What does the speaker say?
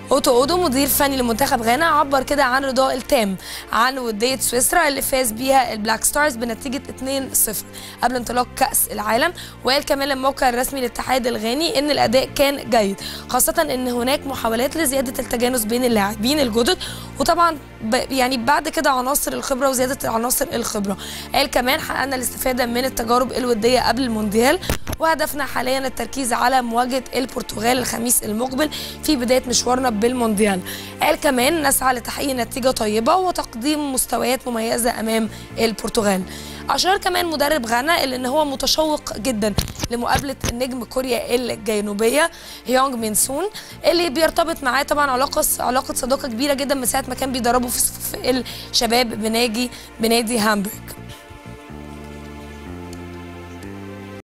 اوتو اودو مدير فني لمنتخب غانا عبر كده عن رضاه التام عن وديه سويسرا اللي فاز بيها البلاك ستارز بنتيجه 2-0 قبل انطلاق كاس العالم وقال كمان الموقع الرسمي للاتحاد الغاني ان الاداء كان جيد خاصه ان هناك محاولات لزياده التجانس بين اللاعبين الجدد وطبعا يعني بعد كده عناصر الخبره وزياده عناصر الخبره قال كمان حققنا الاستفاده من التجارب الوديه قبل المونديال وهدفنا حاليا التركيز على مواجهه البرتغال الخميس المقبل في بدايه مشوارنا بالمونديال قال كمان نسعى لتحقيق نتيجه طيبه وتقديم مستويات مميزه امام البرتغال اشار كمان مدرب غانا اللي ان هو متشوق جدا لمقابله النجم كوريا الجنوبيه هيونج مين سون اللي بيرتبط معاه طبعا علاقه علاقه صداقه كبيره جدا من ساعه ما كان بيدربه في الشباب بنادي بنادي هامبورغ